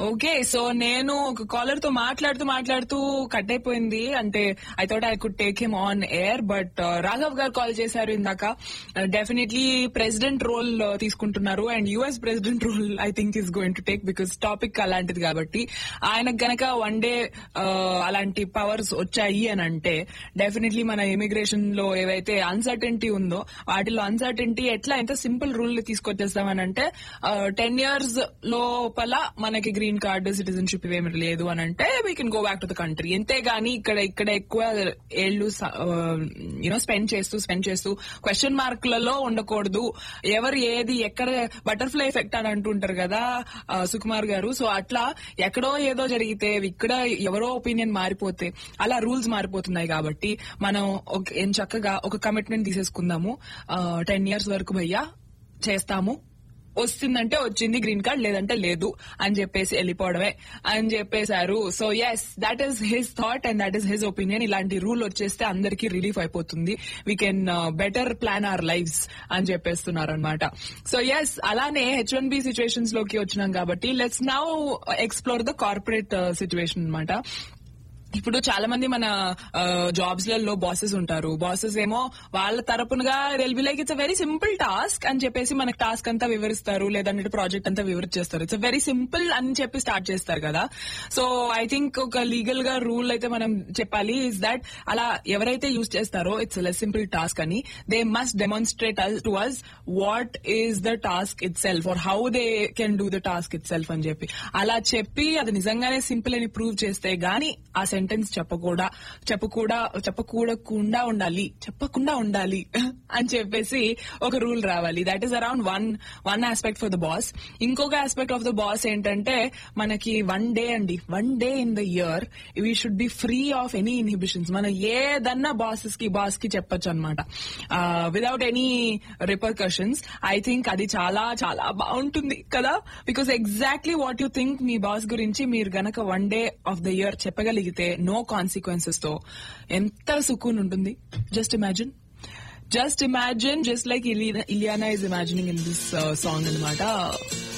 okay so నేను ఒక caller తో మాట్లాడుతూ మాట్లాడుతూ కట్ అయిపోయింది అంటే I thought I could take him on air but Raghav garu call చేశారు ఇందాక డెఫినెట్లీ ప్రెసిడెంట్ రోల్ తీసుకుంటున్నారు and US president role I think is going to take because topic అలాంటిది కాబట్టి ఆయనకు గనక వన్ డే అలాంటి పవర్స్ వచ్చాయి అని అంటే డెఫినెట్లీ మన ఇమిగ్రేషన్ లో ఏవైతే అన్సర్టెంటీ ఉందో వాటిలో అన్సర్టెంటీ ఎట్లా ఎంత సింపుల్ రూల్ తీసుకొచ్చేస్తామని అంటే టెన్ ఇయర్స్ లోపల మనకి గ్రీన్ కార్డు సిటిజన్షిప్ ఇవేమి లేదు అని అంటే we can go back to the country ఎంతేగాని ఇక్కడ ఇక్కడ ఎక్కువ ఏళ్ళు యూనో స్పెండ్ చేస్తూ స్పెండ్ చేస్తూ క్వశ్చన్ మార్కులలో ఉండకూడదు ఎవరు ఏది ఎక్కడ బటర్ఫ్లై ఎఫెక్ట్ అని అంటుంటారు కదా ఆ, సుకుమార్ గారు సో అట్లా ఎక్కడో ఏదో జరిగితే ఇక్కడ ఎవరో ఒపీనియన్ మారిపోతే అలా రూల్స్ మారిపోతున్నాయి కాబట్టి మనం ఒక- ఏం చక్కగా ఒక కమిట్మెంట్ తీసేసుకుందాము టెన్ ఇయర్స్ వరకు భయ్యా చేస్తాము వస్తుందంటే వచ్చింది గ్రీన్ కార్డ్ లేదంటే లేదు అని చెప్పేసి వెళ్ళిపోవడమే అని చెప్పేశారు so yes that is his thought and that is his opinion ఇలాంటి రూల్ వచ్చేస్తే అందరికీ రిలీఫ్ అయిపోతుంది we can better plan our lives అని చెప్పేస్తున్నారు అనమాట సో ఎస్ అలానే హెచ్ వన్ బి సిచ్యువేషన్స్ లోకి వచ్చినాం కాబట్టి let's now explore the corporate situation అనమాట ఇప్పుడు చాలా మంది మన జాబ్స్ లలో బాసెస్ ఉంటారు బాసెస్ ఏమో వాళ్ళ తరపునగా they'll be like it's a very simple task అని చెప్పేసి మనకి టాస్క్ అంతా వివరిస్తారు లేదంటే ప్రాజెక్ట్ అంతా వివరించేస్తారు ఇట్స్ వెరీ సింపుల్ అని చెప్పి స్టార్ట్ చేస్తారు కదా సో ఐ థింక్ ఒక లీగల్ గా రూల్ అయితే మనం చెప్పాలి ఇస్ దట్ అలా ఎవరైతే యూజ్ చేస్తారో ఇట్స్ లెస్ సింపుల్ టాస్క్ అని they must demonstrate to us what is the task itself or how they can do the task itself అని చెప్పి అలా చెప్పి అది నిజంగానే సింపుల్ అని ప్రూవ్ చేస్తే గానీ ఆ సెంటెన్స్ చెప్పకూడా చెప్పకూడా చెప్పకూడకుండా ఉండాలి చెప్పకుండా ఉండాలి అని చెప్పేసి ఒక రూల్ రావాలి that is around one one aspect for the boss ఇంకొక ఆస్పెక్ట్ ఆఫ్ ద బాస్ ఏంటంటే మనకి వన్ డే అండి one day in the year we should be free of any inhibitions మనం ఏదన్నా బాసెస్ కి బాస్ కి చెప్పొచ్చు అనమాట without any repercussions I think అది చాలా చాలా బాగుంటుంది కదా because exactly what you think మీ బాస్ గురించి మీరు గనక one day of the year చెప్పగలిగితే నో కాన్సిక్వెన్సెస్ తో ఎంత సుకూన్ ఉంటుంది just imagine just imagine just like Ileana is imagining in this song అనమాట